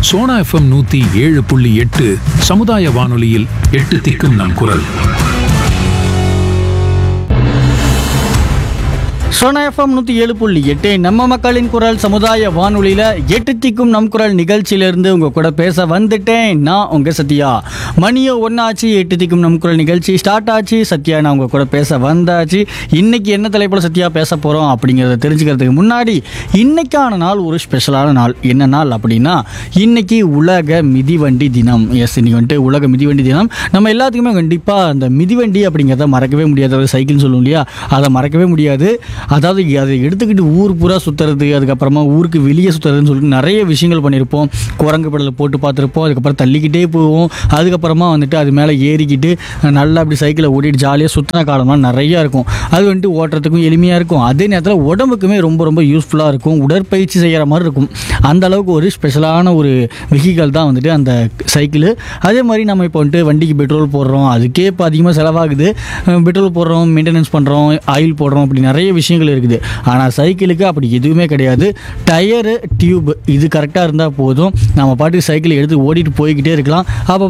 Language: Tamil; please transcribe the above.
சோனா எஃப்எம் நூத்தி ஏழு புள்ளி எட்டு சமுதாய வானொலியில் எட்டு திக்கும் நம் குரல் சோனா எஃப்எம் நூற்றி ஏழு புள்ளி எட்டு நம்ம மக்களின் குரல் சமுதாய வானொலியில் எட்டு திக்கும் நம் குரல் நிகழ்ச்சியிலேருந்து உங்கள் கூட பேச வந்துட்டேன் நான் உங்கள் சத்யா மணியோ ஒன்றாச்சு எட்டு திக்கும் நம் குரல் நிகழ்ச்சி ஸ்டார்ட் ஆச்சு சத்யா நான் உங்கள் கூட பேச வந்தாச்சு இன்னைக்கு என்ன தலைப்பில் சத்யா பேச போகிறோம் அப்படிங்கிறத தெரிஞ்சுக்கிறதுக்கு முன்னாடி இன்னைக்கான நாள் ஒரு ஸ்பெஷலான நாள் என்ன நாள் அப்படின்னா இன்னைக்கு உலக மிதிவண்டி தினம் எஸ் இன்னைக்கு வந்துட்டு உலக மிதிவண்டி தினம் நம்ம எல்லாத்துக்குமே கண்டிப்பாக அந்த மிதிவண்டி அப்படிங்கிறத மறக்கவே முடியாது அதாவது சைக்கிள்னு சொல்லுவோம் இல்லையா அதை மறக்கவே முடியாது அதாவது அதை எடுத்துக்கிட்டு ஊர் பூரா சுற்றுறது அதுக்கப்புறமா ஊருக்கு வெளியே சுற்றுறதுன்னு சொல்லிட்டு நிறைய விஷயங்கள் பண்ணியிருப்போம் குரங்கு படலில் போட்டு பார்த்துருப்போம் அதுக்கப்புறம் தள்ளிக்கிட்டே போவோம் அதுக்கப்புறமா வந்துட்டு அது மேலே ஏறிக்கிட்டு நல்லா அப்படி சைக்கிளை ஓட்டிட்டு ஜாலியாக சுற்றின காலம்லாம் நிறையா இருக்கும் அது வந்துட்டு ஓட்டுறதுக்கும் எளிமையாக இருக்கும் அதே நேரத்தில் உடம்புக்குமே ரொம்ப ரொம்ப யூஸ்ஃபுல்லாக இருக்கும் உடற்பயிற்சி செய்கிற மாதிரி இருக்கும் அந்த அளவுக்கு ஒரு ஸ்பெஷலான ஒரு வெஹிக்கல் தான் வந்துட்டு அந்த சைக்கிள் அதே மாதிரி நம்ம இப்போ வந்துட்டு வண்டிக்கு பெட்ரோல் போடுறோம் அதுக்கே இப்போ அதிகமாக செலவாகுது அஹ் பெட்ரோல் போடுறோம் மெயின்டெனன்ஸ் பண்ணுறோம் ஆயில் போடுறோம் அப்படி நிறைய விஷயங்கள் இருக்குது ஆனால் சைக்கிளுக்கு அப்படி எதுவுமே கிடையாது டயரு டியூப் இது கரெக்டாக இருந்தால் போதும் நம்ம பாட்டுக்கு சைக்கிளை எடுத்து ஓடிட்டு போய்கிட்டே இருக்கலாம் அப்போ